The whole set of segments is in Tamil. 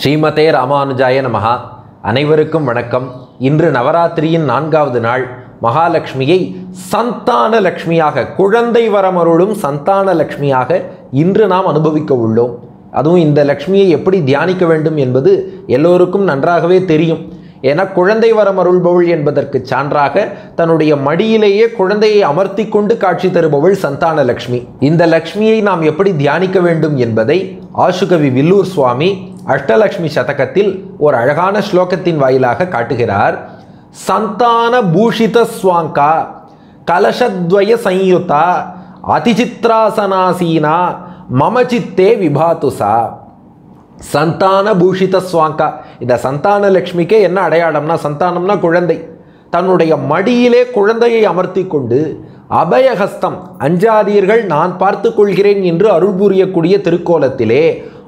ஸ்ரீமதே ராமானுஜாய நமஹா அனைவருக்கும் வணக்கம் இன்று நவராத்திரியின் நான்காவது நாள் மகாலட்சுமியை சந்தான லக்ஷ்மியாக குழந்தை வரமருளும் சந்தான லக்ஷ்மியாக இன்று நாம் அனுபவிக்க உள்ளோம் அதுவும் இந்த லக்ஷ்மியை எப்படி தியானிக்க வேண்டும் என்பது எல்லோருக்கும் நன்றாகவே தெரியும் ஏன்னா குழந்தை வரம் அருள்பவள் என்பதற்கு சான்றாக தன்னுடைய மடியிலேயே குழந்தையை அமர்த்தி கொண்டு காட்சி தருபவள் சந்தான லக்ஷ்மி இந்த லக்ஷ்மியை நாம் எப்படி தியானிக்க வேண்டும் என்பதை ஆசுகவி வில்லூர் சுவாமி அஷ்டலக்ஷ்மி சதகத்தில் ஒரு அழகான ஸ்லோகத்தின் வாயிலாக காட்டுகிறார் சந்தான பூஷித ஸ்வாங்கா கலசத்வய சம்யுதா அதிசித்ராசனாசீனா மம சித்தே விபாத்துசா சந்தான பூஷித ஸ்வாங்கா இந்த சந்தான லக்ஷ்மிக்கே என்ன அடையாளம்னா சந்தானம்னா குழந்தை தன்னுடைய மடியிலே குழந்தையை அமர்த்தி கொண்டு அபயஹஸ்தம் அஞ்சாதீர்கள் நான் பார்த்து கொள்கிறேன் என்று அருள் புரியக்கூடிய திருக்கோலத்திலே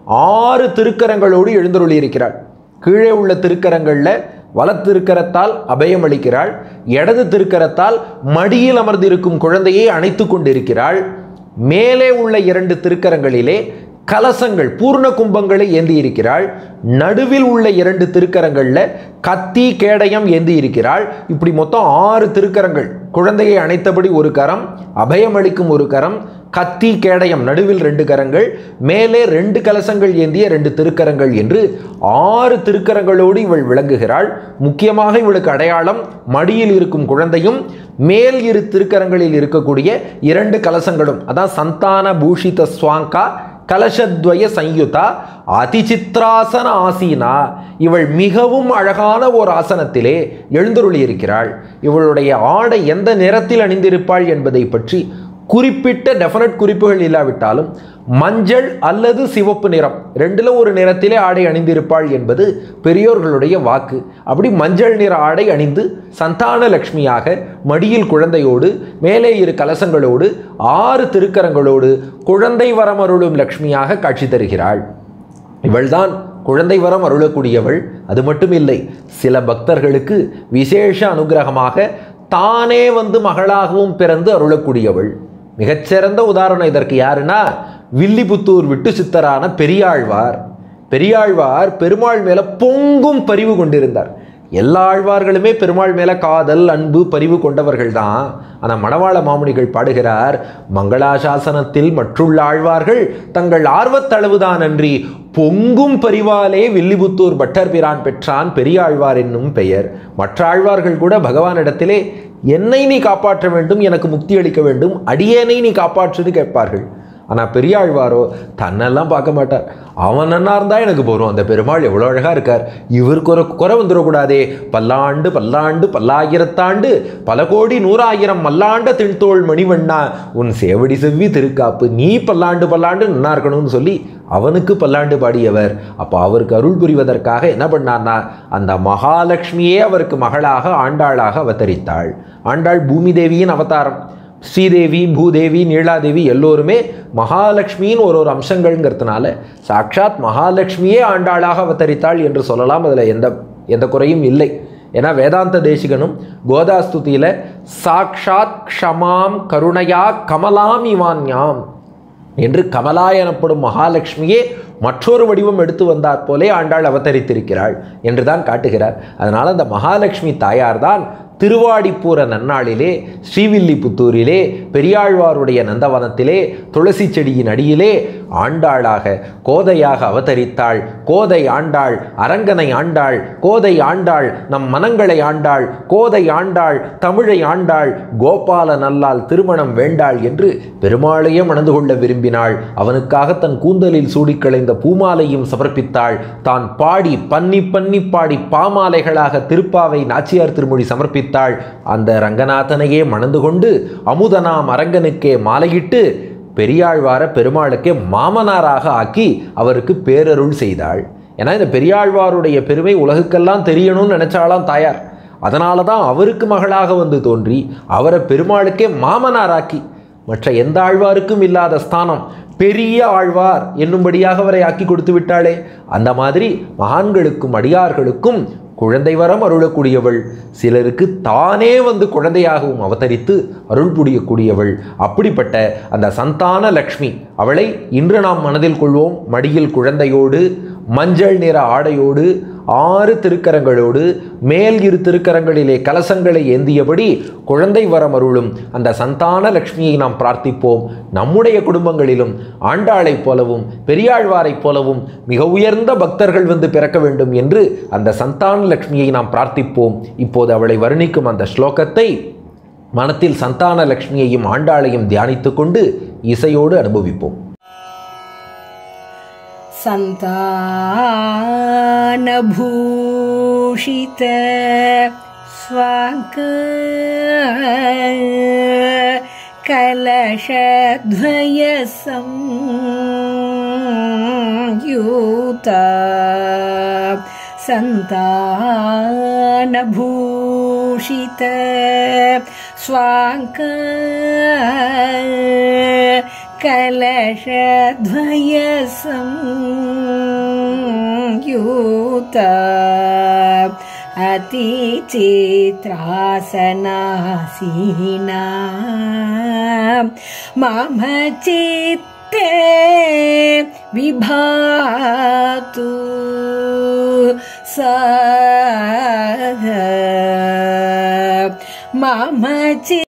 ஆறு திருக்கரங்களோடு எழுந்தருளியிருக்கிறாள் கீழே உள்ள திருக்கரங்களில் வலத்திருக்கரத்தால் அபயம் அளிக்கிறாள் இடது திருக்கரத்தால் மடியில் அமர்ந்திருக்கும் குழந்தையை அணைத்து கொண்டிருக்கிறாள் மேலே உள்ள இரண்டு திருக்கரங்களிலே கலசங்கள் பூர்ண கும்பங்களை ஏந்தி இருக்கிறாள் நடுவில் உள்ள இரண்டு திருக்கரங்களில் கத்தி கேடயம் ஏந்தி இருக்கிறாள் இப்படி மொத்தம் ஆறு திருக்கரங்கள் குழந்தையை அணைத்தபடி ஒரு கரம் அபயம் அளிக்கும் ஒரு கரம் கத்தி கேடயம் நடுவில் ரெண்டு கரங்கள் மேலே ரெண்டு கலசங்கள் ஏந்திய ரெண்டு திருக்கரங்கள் என்று ஆறு திருக்கரங்களோடு இவள் விளங்குகிறாள் முக்கியமாக இவளுக்கு அடையாளம் மடியில் இருக்கும் குழந்தையும் மேல் இரு திருக்கரங்களில் இருக்கக்கூடிய இரண்டு கலசங்களும் அதான் சந்தான பூஷித ஸ்வாங்கா கலசத்வய சம்யுதா அதிசித்ராசன ஆசீனா இவள் மிகவும் அழகான ஒரு ஆசனத்திலே எழுந்தருளி இருக்கிறாள் இவளுடைய ஆடை எந்த நிறத்தில் அணிந்திருப்பாள் என்பதை பற்றி குறிப்பிட்ட டெஃபினட் குறிப்புகள் இல்லாவிட்டாலும் மஞ்சள் அல்லது சிவப்பு நிறம் ரெண்டில் ஒரு நிறத்திலே ஆடை அணிந்திருப்பாள் என்பது பெரியோர்களுடைய வாக்கு அப்படி மஞ்சள் நிற ஆடை அணிந்து சந்தான லக்ஷ்மியாக மடியில் குழந்தையோடு மேலே இரு கலசங்களோடு ஆறு திருக்கரங்களோடு குழந்தை வரமருளும் லக்ஷ்மியாக காட்சி தருகிறாள் இவள்தான் குழந்தை வரம் அருளக்கூடியவள் அது மட்டும் இல்லை சில பக்தர்களுக்கு விசேஷ அனுகிரகமாக தானே வந்து மகளாகவும் பிறந்து அருளக்கூடியவள் மிகச்சிறந்த உதாரணம் இதற்கு யாருன்னா வில்லிபுத்தூர் விட்டு சித்தரான பெரியாழ்வார் பெரியாழ்வார் பெருமாள் மேலே பொங்கும் பரிவு கொண்டிருந்தார் எல்லா ஆழ்வார்களுமே பெருமாள் மேலே காதல் அன்பு பரிவு கொண்டவர்கள் தான் ஆனால் மணவாள மாமுனிகள் பாடுகிறார் மங்களாசாசனத்தில் மற்றுள்ள ஆழ்வார்கள் தங்கள் ஆர்வத்தளவுதான் அன்றி பொங்கும் பரிவாலே வில்லிபுத்தூர் பட்டர் பிரான் பெற்றான் பெரியாழ்வார் என்னும் பெயர் மற்ற ஆழ்வார்கள் கூட பகவானிடத்திலே என்னை நீ காப்பாற்ற வேண்டும் எனக்கு முக்தி அளிக்க வேண்டும் அடியேனை நீ காப்பாற்றுன்னு கேட்பார்கள் ஆனால் பெரியாழ்வாரோ தன்னெல்லாம் பார்க்க மாட்டார் அவன் நன்னா இருந்தால் எனக்கு போகிறோம் அந்த பெருமாள் எவ்வளோ அழகாக இருக்கார் இவருக்கு ஒரு குறை வந்துடக்கூடாதே பல்லாண்டு பல்லாண்டு பல்லாயிரத்தாண்டு பல கோடி நூறாயிரம் மல்லாண்ட திண்தோள் மணிவண்ணா உன் சேவடி செவ்வி திருக்காப்பு நீ பல்லாண்டு பல்லாண்டு நன்னா இருக்கணும்னு சொல்லி அவனுக்கு பல்லாண்டு பாடியவர் அப்போ அவருக்கு அருள் புரிவதற்காக என்ன பண்ணார்னா அந்த மகாலட்சுமியே அவருக்கு மகளாக ஆண்டாளாக அவதரித்தாள் ஆண்டாள் பூமி தேவியின் அவதாரம் ஸ்ரீதேவி பூதேவி நீலாதேவி எல்லோருமே மகாலட்சுமியின் ஒரு ஒரு அம்சங்கள்ங்கிறதுனால சாட்சாத் மகாலட்சுமியே ஆண்டாளாக அவதரித்தாள் என்று சொல்லலாம் அதில் எந்த எந்த குறையும் இல்லை ஏன்னா வேதாந்த தேசிகனும் கோதாஸ்துதியில் சாக்ஷாத் க்ஷமாம் கருணையா கமலாம் இவான்யாம் என்று கமலா எனப்படும் மகாலட்சுமியே மற்றொரு வடிவம் எடுத்து வந்தார் போலே ஆண்டாள் அவதரித்திருக்கிறாள் என்று தான் காட்டுகிறார் அதனால் அந்த மகாலட்சுமி தாயார் தான் திருவாடிப்பூர நன்னாளிலே ஸ்ரீவில்லிபுத்தூரிலே பெரியாழ்வாருடைய நந்தவனத்திலே துளசி செடியின் அடியிலே ஆண்டாளாக கோதையாக அவதரித்தாள் கோதை ஆண்டாள் அரங்கனை ஆண்டாள் கோதை ஆண்டாள் நம் மனங்களை ஆண்டாள் கோதை ஆண்டாள் தமிழை ஆண்டாள் கோபால நல்லால் திருமணம் வேண்டாள் என்று பெருமாளையே மணந்து கொள்ள விரும்பினாள் அவனுக்காக தன் கூந்தலில் சூடிக்களைந்த பூமாலையும் சமர்ப்பித்தாள் தான் பாடி பன்னி பன்னி பாடி பாமாலைகளாக திருப்பாவை நாச்சியார் திருமொழி சமர்ப்பித்தாள் அந்த ரங்கநாதனையே மணந்து கொண்டு அமுதனாம் அரங்கனுக்கே மாலையிட்டு பெரியாழ்வார பெருமாளுக்கே மாமனாராக ஆக்கி அவருக்கு பேரருள் செய்தாள் ஏன்னா இந்த பெரியாழ்வாருடைய பெருமை உலகுக்கெல்லாம் தெரியணும்னு நினைச்சாலாம் தாயார் அதனால தான் அவருக்கு மகளாக வந்து தோன்றி அவரை பெருமாளுக்கே மாமனாராக்கி மற்ற எந்த ஆழ்வாருக்கும் இல்லாத ஸ்தானம் பெரிய ஆழ்வார் என்னும்படியாக அவரை ஆக்கி கொடுத்து விட்டாளே அந்த மாதிரி மகான்களுக்கும் அடியார்களுக்கும் குழந்தை வரம் அருளக்கூடியவள் சிலருக்கு தானே வந்து குழந்தையாகவும் அவதரித்து அருள் புரியக்கூடியவள் அப்படிப்பட்ட அந்த சந்தான லக்ஷ்மி அவளை இன்று நாம் மனதில் கொள்வோம் மடியில் குழந்தையோடு மஞ்சள் நிற ஆடையோடு ஆறு திருக்கரங்களோடு மேல் இரு திருக்கரங்களிலே கலசங்களை ஏந்தியபடி குழந்தை வரம் அருளும் அந்த சந்தான லக்ஷ்மியை நாம் பிரார்த்திப்போம் நம்முடைய குடும்பங்களிலும் ஆண்டாளைப் போலவும் பெரியாழ்வாரைப் போலவும் மிக உயர்ந்த பக்தர்கள் வந்து பிறக்க வேண்டும் என்று அந்த சந்தான லக்ஷ்மியை நாம் பிரார்த்திப்போம் இப்போது அவளை வர்ணிக்கும் அந்த ஸ்லோகத்தை மனத்தில் சந்தான லக்ஷ்மியையும் ஆண்டாளையும் தியானித்துக் கொண்டு இசையோடு அனுபவிப்போம் सन्तानभूषित स्वाङ्क कलशद्वयसंयुत सन्तानभूषित स्वाङ्क कलशद्वयसंयुत अतिचित्रासनासीना मम चित्ते विभातु सा मम चित्ते